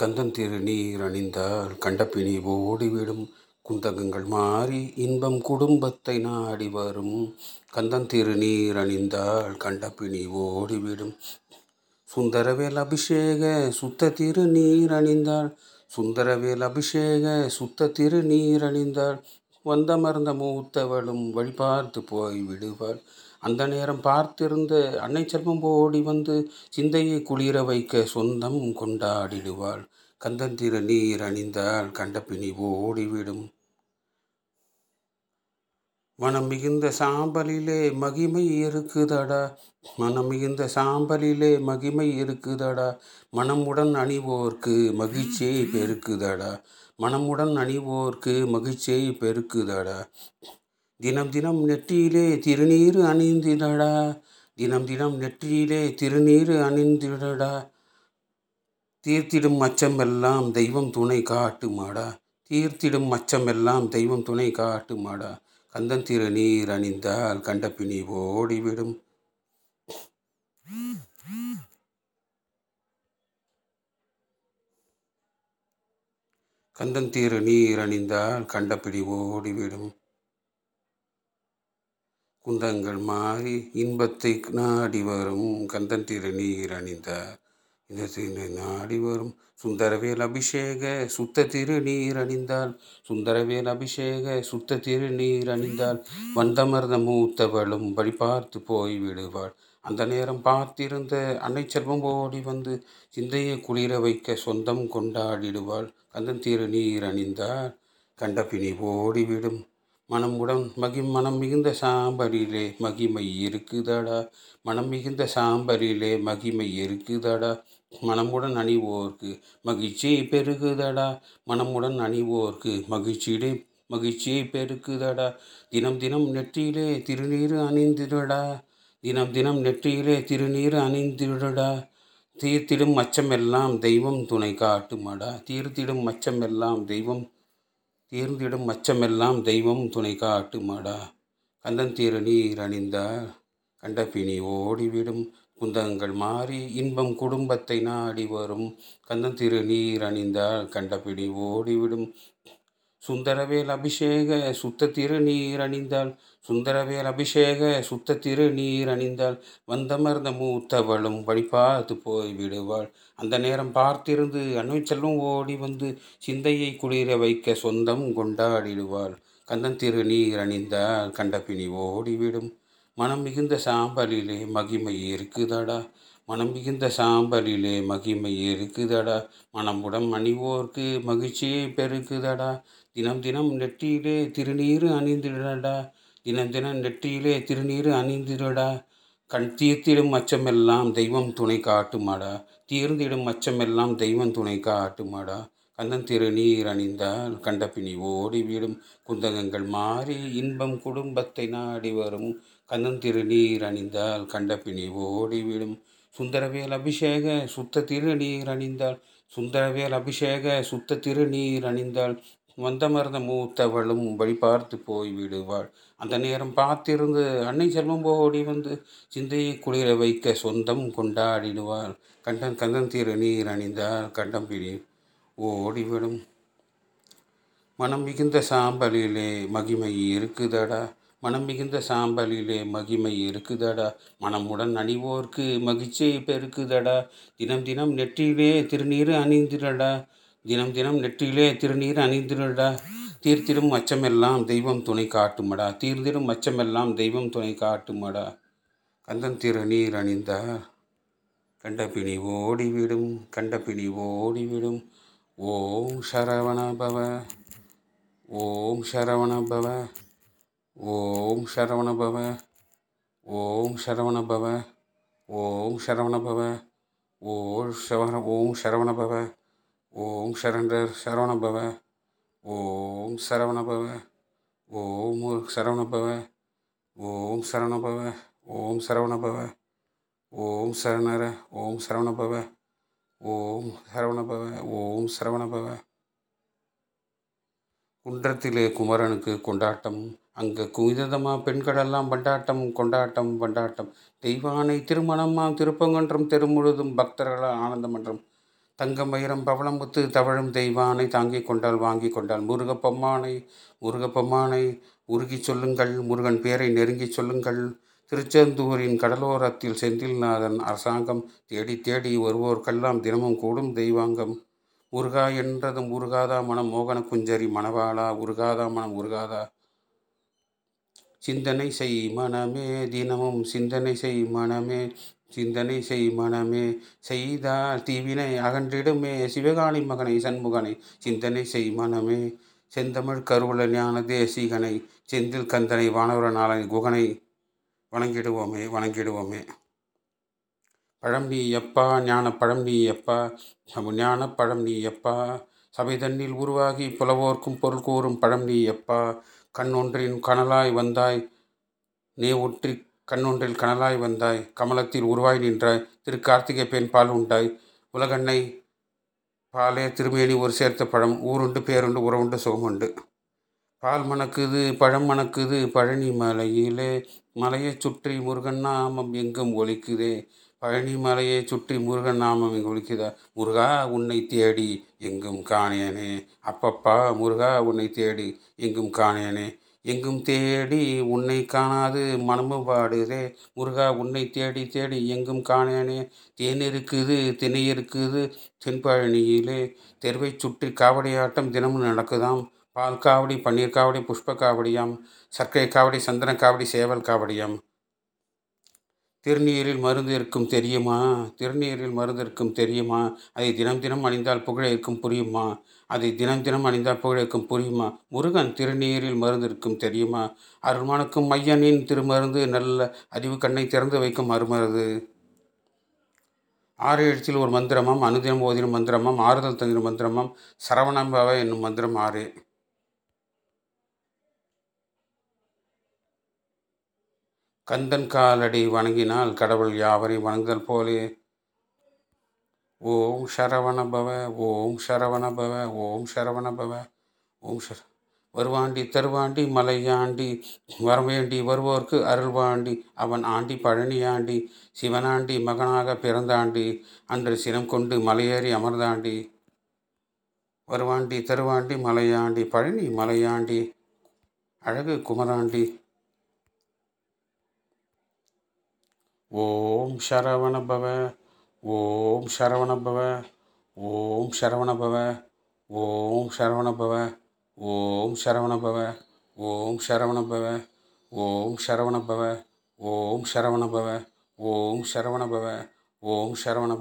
கந்தன் திருநீர் அணிந்தால் கண்டபிணி ஓடிவிடும் குந்தகங்கள் மாறி இன்பம் குடும்பத்தை நாடி வரும் கந்தன் திருநீர் அணிந்தால் கண்டபிணி ஓடிவிடும் சுந்தரவேல் அபிஷேக சுத்த திருநீர் அணிந்தால் சுந்தரவேல் அபிஷேக சுத்த திருநீர் அணிந்தால் வந்தமர்ந்த மூத்தவளும் வழி பார்த்து போய் விடுவாள் அந்த நேரம் பார்த்திருந்த அன்னை செல்வம் ஓடி வந்து சிந்தையை குளிர வைக்க சொந்தம் கொண்டாடிடுவாள் கந்தன் திருநீர் அணிந்தால் கண்டபிணி ஓடிவிடும் மனம் மிகுந்த சாம்பலிலே மகிமை இருக்குதடா மனம் மிகுந்த சாம்பலிலே மகிமை இருக்குதடா மனமுடன் அணிவோர்க்கு மகிழ்ச்சியை பெருக்குதடா மனமுடன் அணிவோர்க்கு மகிழ்ச்சியை பெருக்குதடா தினம் தினம் நெற்றியிலே திருநீர் அணிந்திடடா தினம் தினம் நெற்றியிலே திருநீர் அணிந்திடடா தீர்த்திடும் அச்சமெல்லாம் தெய்வம் துணை காட்டுமாடா தீர்த்திடும் அச்சமெல்லாம் தெய்வம் துணை காட்டுமாடா கந்தன் திருநீர் அணிந்தால் கண்டபிணி ஓடிவிடும் கந்தன் திருநீர் அணிந்தால் கண்டபிடி ஓடிவிடும் குந்தங்கள் மாறி இன்பத்தை நாடி வரும் கந்தன் திருநீர் அணிந்தார் இந்த திரு நாடி வரும் சுந்தரவேல் அபிஷேக சுத்த திருநீர் அணிந்தால் சுந்தரவேல் அபிஷேக சுத்த திருநீர் அணிந்தால் வந்தமர்ந்த மூத்தவளும் வழி பார்த்து போய் விடுவாள் அந்த நேரம் பார்த்திருந்த அன்னை செல்வம் ஓடி வந்து சிந்தையை குளிர வைக்க சொந்தம் கொண்டாடிடுவாள் கந்தன் திருநீர் அணிந்தால் கண்டபிணி ஓடிவிடும் மனமுடன் மகி மனம் மிகுந்த சாம்பலிலே மகிமை இருக்குதடா மனம் மிகுந்த சாம்பலிலே மகிமை இருக்குதடா மனமுடன் அணிவோர்க்கு மகிழ்ச்சி பெருகுதடா மனமுடன் அணிவோர்க்கு மகிழ்ச்சியிலே மகிழ்ச்சியை பெருக்குதடா தினம் தினம் நெற்றியிலே திருநீர் அணிந்திடடா தினம் தினம் நெற்றியிலே திருநீர் அணிந்திடடா தீர்த்திடும் அச்சமெல்லாம் தெய்வம் துணை காட்டுமடா தீர்த்திடும் அச்சமெல்லாம் தெய்வம் தீர்ந்திடும் அச்சமெல்லாம் தெய்வம் துணை காட்டுமடா கந்தன் திருநீர் அணிந்தால் கண்டபிணி ஓடிவிடும் குந்தங்கள் மாறி இன்பம் குடும்பத்தை நாடி வரும் கந்தன் திருநீர் அணிந்தால் கண்டபிடி ஓடிவிடும் சுந்தரவேல் அபிஷேக சுத்த திருநீர் அணிந்தால் சுந்தரவேல் அபிஷேக சுத்த திருநீர் அணிந்தால் வந்தமர்ந்த மூத்தவளும் வழி பார்த்து போய் விடுவாள் அந்த நேரம் பார்த்திருந்து அன்னை செல்வம் ஓடி வந்து சிந்தையை குளிர வைக்க சொந்தம் கொண்டாடிடுவாள் கந்தன் திருநீர் அணிந்தால் கண்டபிணி ஓடிவிடும் மனம் மிகுந்த சாம்பலிலே மகிமை இருக்குதடா மனம் மிகுந்த சாம்பலிலே மகிமை இருக்குதடா மனமுடன் அணிவோர்க்கு மகிழ்ச்சியை பெருக்குதடா தினம் தினம் நெற்றியிலே திருநீர் அணிந்திடடா தினம் தினம் நெற்றியிலே திருநீர் அணிந்திடடா கண் தீர்த்திடும் அச்சமெல்லாம் தெய்வம் துணை காட்டுமாடா தீர்ந்திடும் அச்சமெல்லாம் தெய்வம் துணை காட்டுமாடா கந்தன் திருநீர் அணிந்தால் கண்டபிணி ஓடிவிடும் குந்தகங்கள் மாறி இன்பம் குடும்பத்தை நாடி வரும் கந்தன் திருநீர் அணிந்தால் கண்டபிணி ஓடிவிடும் சுந்தரவேல் அபிஷேக சுத்த திருநீர் அணிந்தால் சுந்தரவேல் அபிஷேக சுத்த திருநீர் அணிந்தால் வந்தமர்ந்த மூத்தவளும் வழி பார்த்து போய் விடுவாள் அந்த நேரம் பார்த்திருந்து அன்னை செல்வம் ஓடி வந்து சிந்தையை குளிர வைக்க சொந்தம் கொண்டாடிடுவாள் கண்டன் கந்தன் திருநீர் அணிந்தால் கண்டம் பிடி ஓடிவிடும் மனம் மிகுந்த சாம்பலிலே மகிமை இருக்குதடா மனம் மிகுந்த சாம்பலிலே மகிமை இருக்குதடா மனமுடன் அணிவோர்க்கு மகிழ்ச்சியை பெருக்குதடா தினம் தினம் நெற்றியிலே திருநீர் அணிந்திடடா தினம் தினம் நெற்றியிலே திருநீர் அணிந்திடடா தீர்த்திடும் அச்சமெல்லாம் தெய்வம் துணை காட்டுமடா தீர்ந்திடும் அச்சமெல்லாம் தெய்வம் துணை காட்டுமடா கந்தன் திருநீர் அணிந்தா கண்டபிணி ஓடிவிடும் கண்டபிணி ஓடிவிடும் ஓம் சரவண பவ ஓம் சரவண பவ ஓம் சரவண பவ ஓம் சரவண பவ ஓம் சரவண பவ ஓம் சரவண ஓம் சரவண பவ ஓம் சரண்டர் சரவண பவ ஓம் சரவண பவ ஓம் சரவண பவ ஓம் சரவண பவ ஓம் சரவண பவ ஓம் சரணர ஓம் சரவண பவ ஓம் சரவண பவ ஓம் சரவண பவ குன்றத்திலே குமரனுக்கு கொண்டாட்டம் அங்கே குவிதமா பெண்களெல்லாம் பண்டாட்டம் கொண்டாட்டம் பண்டாட்டம் தெய்வானை திருமணமாம் திருப்பங்கன்றம் தெரு முழுதும் பக்தர்களால் ஆனந்த மன்றம் தங்கம் வைரம் பவளம் முத்து தவழும் தெய்வானை தாங்கிக் கொண்டால் வாங்கி கொண்டால் முருகப்பெம்மானை முருகப்பெம்மானை உருகிச் சொல்லுங்கள் முருகன் பேரை நெருங்கிச் சொல்லுங்கள் திருச்செந்தூரின் கடலோரத்தில் செந்தில்நாதன் அரசாங்கம் தேடி தேடி வருவோர்க்கெல்லாம் தினமும் கூடும் தெய்வாங்கம் உருகா என்றதும் உருகாதா மனம் மோகன குஞ்சரி மணவாளா உருகாதா மனம் உருகாதா சிந்தனை செய் மனமே தினமும் சிந்தனை செய் மனமே சிந்தனை செய் மனமே செய்தால் தீவினை அகன்றிடுமே சிவகாணி மகனை சண்முகனை சிந்தனை செய் மனமே செந்தமிழ் கருவூல ஞான தேசிகனை செந்தில் கந்தனை வானவர நாளனை குகனை வணங்கிடுவோமே வணங்கிடுவோமே பழம் நீ எப்பா ஞான பழம் நீ எப்பா ஞான பழம் நீ எப்பா சபை தன்னில் உருவாகி புலவோர்க்கும் பொருள் கூறும் பழம் நீ எப்பா கண்ணொன்றின் கனலாய் வந்தாய் நீ ஒற்றி கண்ணொன்றில் கனலாய் வந்தாய் கமலத்தில் உருவாய் நின்றாய் திரு கார்த்திகை பெண் பால் உண்டாய் உலகண்ணை பாலே திருமேனி ஒரு சேர்த்த பழம் ஊருண்டு பேருண்டு உறவுண்டு சுகமுண்டு பால் மணக்குது பழம் மணக்குது பழனி மலையிலே மலையைச் சுற்றி முருகன் நாமம் எங்கும் ஒலிக்குதே பழனி மலையை சுற்றி முருகன் நாமம் எங்கும் ஒலிக்குதா முருகா உன்னை தேடி எங்கும் காணேனே அப்பப்பா முருகா உன்னை தேடி எங்கும் காணேனே எங்கும் தேடி உன்னை காணாது மனமும் பாடுதே முருகா உன்னை தேடி தேடி எங்கும் காணேனே தேன் இருக்குது திணை இருக்குது தென்பழனியிலே தெருவை சுற்றி காவடியாட்டம் தினமும் நடக்குதாம் பால் காவடி பன்னீர் காவடி புஷ்ப காவடியாம் சர்க்கரை காவடி சந்தன காவடி சேவல் காவடியாம் திருநீரில் மருந்து இருக்கும் தெரியுமா திருநீரில் மருந்து இருக்கும் தெரியுமா அதை தினம் தினம் அணிந்தால் புகழ இருக்கும் புரியுமா அதை தினம் தினம் அணிந்தால் புகழ இருக்கும் புரியுமா முருகன் திருநீரில் மருந்து இருக்கும் தெரியுமா அருள்மானுக்கும் மையனின் திருமருந்து நல்ல அறிவு கண்ணை திறந்து வைக்கும் அருமருது ஆறு எழுத்தில் ஒரு மந்திரமாம் அனுதினம் ஓதினும் மந்திரமாம் ஆறுதல் தந்திரும் மந்திரமாம் சரவணம்பவ என்னும் மந்திரம் ஆறு கந்தன் காலடி வணங்கினால் கடவுள் யாவரை வணங்குதல் போலே ஓம் சரவண பவ ஓம் சரவண பவ ஓம் சரவண பவ ஓம் சர வருவாண்டி தருவாண்டி மலையாண்டி வரவேண்டி வருவோர்க்கு அருள்வாண்டி அவன் ஆண்டி பழனியாண்டி சிவனாண்டி மகனாக பிறந்தாண்டி அன்று சினம் கொண்டு மலையேறி அமர்ந்தாண்டி வருவாண்டி தருவாண்டி மலையாண்டி பழனி மலையாண்டி அழகு குமராண்டி ஓம் சரவண பவ ஓம் சரவண பவ ஓம் சரவண பவ ஓம் சரவண பவ ஓம் சரவண பவ ஓம் சரவண பவ ஓம் சரவண பவ ஓம் சரவண பவ ஓம் சரவண பவ ஓம் சரவண